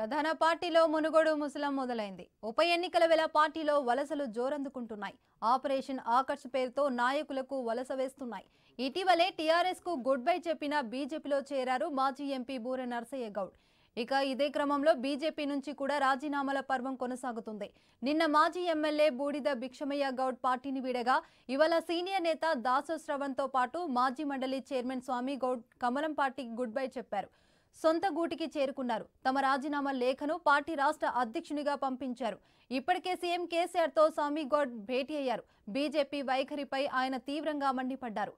ప్రధాన పార్టీలో మునుగోడు ముసలం మొదలైంది ఉప ఎన్నికల వేళ పార్టీలో వలసలు జోరందుకుంటున్నాయి ఆపరేషన్ ఆకర్ష్ పేరుతో నాయకులకు వలస వేస్తున్నాయి ఇటీవలే టీఆర్ఎస్ కు గుడ్ బై చెప్పిన బీజేపీలో చేరారు మాజీ ఎంపీ బూరె నర్సయ్య గౌడ్ ఇక ఇదే క్రమంలో బీజేపీ నుంచి కూడా రాజీనామాల పర్వం కొనసాగుతుంది నిన్న మాజీ ఎమ్మెల్యే బూడిద భిక్షమయ్య గౌడ్ పార్టీని వీడగా ఇవాళ సీనియర్ నేత దాసో శ్రవణ్తో పాటు మాజీ మండలి చైర్మన్ స్వామి గౌడ్ కమలం పార్టీకి గుడ్ బై చెప్పారు సొంత గూటికి చేరుకున్నారు తమ రాజీనామా లేఖను పార్టీ రాష్ట్ర అధ్యక్షునిగా పంపించారు ఇప్పటికే సీఎం కేసీఆర్ తో స్వామి గౌడ్ భేటీ అయ్యారు బీజేపీ వైఖరిపై ఆయన తీవ్రంగా మండిపడ్డారు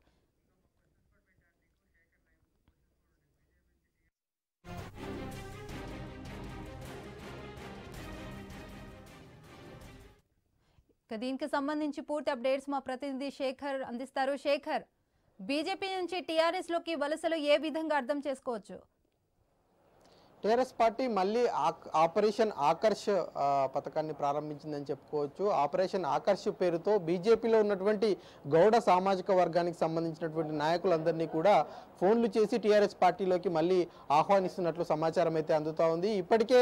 ఇక దీనికి సంబంధించి పూర్తి అప్డేట్స్ మా ప్రతినిధి శేఖర్ అందిస్తారు శేఖర్ బీజేపీ నుంచి టీఆర్ఎస్ లోకి వలసలు ఏ విధంగా అర్థం చేసుకోవచ్చు టీఆర్ఎస్ పార్టీ మళ్ళీ ఆక్- ఆపరేషన్ ఆకర్ష్ ఆ, పథకాన్ని ప్రారంభించిందని చెప్పుకోవచ్చు ఆపరేషన్ ఆకర్ష్ పేరుతో బీజేపీలో ఉన్నటువంటి గౌడ సామాజిక వర్గానికి సంబంధించినటువంటి నాయకులందరినీ కూడా ఫోన్లు చేసి టీఆర్ఎస్ పార్టీలోకి మళ్ళీ ఆహ్వానిస్తున్నట్లు సమాచారం అయితే అందుతా ఉంది ఇప్పటికే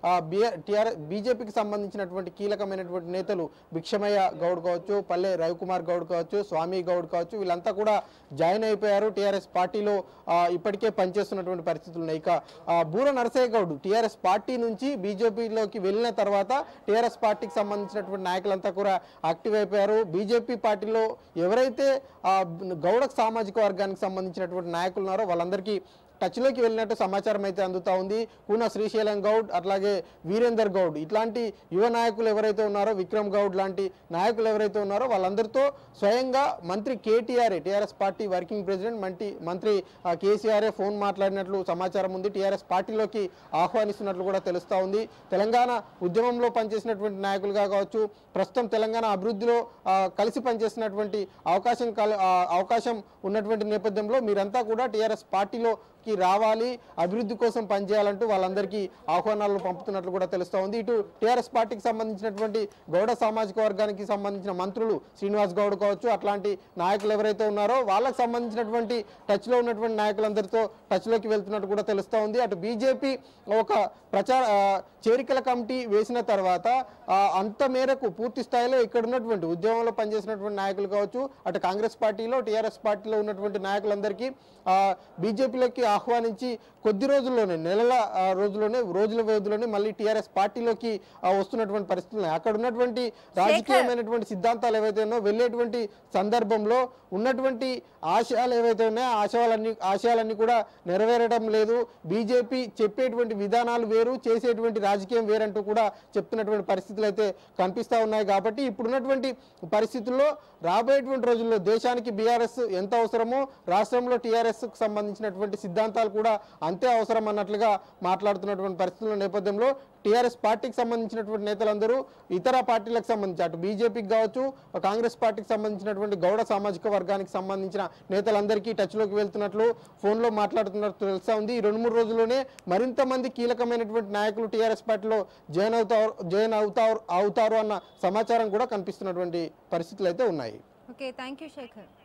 టీఆర్ బీజేపీకి సంబంధించినటువంటి కీలకమైనటువంటి నేతలు భిక్షమయ్య గౌడ్ కావచ్చు పల్లె రవికుమార్ గౌడ్ కావచ్చు స్వామి గౌడ్ కావచ్చు వీళ్ళంతా కూడా జాయిన్ అయిపోయారు టీఆర్ఎస్ పార్టీలో ఆ, ఇప్పటికే పనిచేస్తున్నటువంటి పరిస్థితులు ఉన్నాయి ఇక ఆ, బూర నరసయ్య గౌడ్ టీఆర్ఎస్ పార్టీ నుంచి బీజేపీలోకి వెళ్ళిన తర్వాత టీఆర్ఎస్ పార్టీకి సంబంధించినటువంటి నాయకులంతా కూడా యాక్టివ్ అయిపోయారు బీజేపీ పార్టీలో ఎవరైతే ఆ, గౌడ సామాజిక వర్గానికి సంబంధించినటువంటి నాయకులు ఉన్నారో వాళ్ళందరికీ టచ్లోకి వెళ్ళినట్టు సమాచారం అయితే అందుతా ఉంది కూన శ్రీశైలం గౌడ్ అట్లాగే వీరేందర్ గౌడ్ ఇట్లాంటి యువ నాయకులు ఎవరైతే ఉన్నారో విక్రమ్ గౌడ్ లాంటి నాయకులు ఎవరైతే ఉన్నారో వాళ్ళందరితో స్వయంగా మంత్రి KTR TRS party working president మంత్రి మంత్రి ఆ, కేసీఆర్ఏ ఫోన్ మాట్లాడినట్లు సమాచారం ఉంది టీఆర్ఎస్ పార్టీలోకి ఆహ్వానిస్తున్నట్లు కూడా తెలుస్తూ ఉంది తెలంగాణ ఉద్యమంలో పనిచేసినటువంటి నాయకులుగా కావచ్చు ప్రస్తుతం తెలంగాణ అభివృద్ధిలో ఆ, కలిసి పనిచేసినటువంటి అవకాశం కల- ఆ, అవకాశం ఉన్నటువంటి నేపథ్యంలో మీరంతా కూడా టీఆర్ఎస్ పార్టీలోకి రావాలి అభివృద్ధి కోసం పనిచేయాలంటూ వాళ్ళందరికీ ఆహ్వానాలు పంపుతున్నట్లు కూడా తెలుస్తూ ఉంది ఇటు టీఆర్ఎస్ పార్టీకి సంబంధించినటువంటి గౌడ సామాజిక వర్గానికి సంబంధించిన మంత్రులు శ్రీనివాస్ గౌడ్ కావచ్చు అట్లాంటి నాయకులు ఎవరైతే ఉన్నారో వాళ్ళకి సంబంధించినటువంటి టచ్లో ఉన్నటువంటి నాయకులందరితో టచ్లోకి వెళ్తున్నట్టు కూడా తెలుస్తూ ఉంది అటు బీజేపీ ఒక ప్రచార ఆ, చేరికల కమిటీ వేసిన తర్వాత ఆ, అంత మేరకు పూర్తి స్థాయిలో ఇక్కడ ఉన్నటువంటి ఉద్యమంలో పనిచేసినటువంటి నాయకులు కావచ్చు అటు కాంగ్రెస్ పార్టీలో టీఆర్ఎస్ పార్టీలో ఉన్నటువంటి నాయకులందరికీ ఆ, బీజేపీలోకి ఆహ్వానించి కొద్ది రోజుల్లోనే నెలల ఆ, రోజుల్లోనే రోజుల వ్యవధిలోనే మళ్ళీ టీఆర్ఎస్ పార్టీలోకి ఆ, వస్తున్నటువంటి పరిస్థితులు ఉన్నాయి. అక్కడ ఉన్నటువంటి రాజకీయమైనటువంటి సిద్ధాంతాలు ఏవైతే ఉన్నాయో వెళ్ళేటువంటి సందర్భంలో ఉన్నటువంటి ఆశయాలు ఏవైతే ఉన్నాయో ఆ ఆశయాలన్నీ ఆశయాలన్నీ కూడా నెరవేరడం లేదు బీజేపీ చెప్పేటువంటి విధానాలు వేరు చేసేటువంటి రాజకీయం వేరంటూ కూడా చెప్తున్నటువంటి పరిస్థితులు అయితే కనిపిస్తా ఉన్నాయి కాబట్టి ఇప్పుడున్నటువంటి పరిస్థితుల్లో రాబోయేటువంటి రోజుల్లో దేశానికి బీఆర్ఎస్ ఎంత అవసరమో రాష్ట్రంలో టీఆర్ఎస్ కు సంబంధించినటువంటి సిద్ధాంతాలు కూడా అంతే అవసరం అన్నట్లుగా మాట్లాడుతున్నటువంటి పరిస్థితుల నేపథ్యంలో టీఆర్ఎస్ పార్టీకి సంబంధించినటువంటి నేతలందరూ ఇతర పార్టీలకు సంబంధించి అటు బీజేపీకి కావచ్చు కాంగ్రెస్ పార్టీకి సంబంధించినటువంటి గౌడ సామాజిక వర్గానికి సంబంధించిన నేతలందరికీ టచ్లోకి వెళ్తున్నట్లు ఫోన్లో మాట్లాడుతున్నట్టు తెలుస్తా ఉంది ఈ రెండు మూడు రోజుల్లోనే మరింత మంది కీలకమైనటువంటి నాయకులు టీఆర్ఎస్ పార్టీలో జాయిన్ అవుతారు జాయిన్ అవుతారు అవుతారు అన్న సమాచారం కూడా కనిపిస్తున్నటువంటి పరిస్థితులు అయితే ఉన్నాయి ఓకే థ్యాంక్ యూ శేఖర్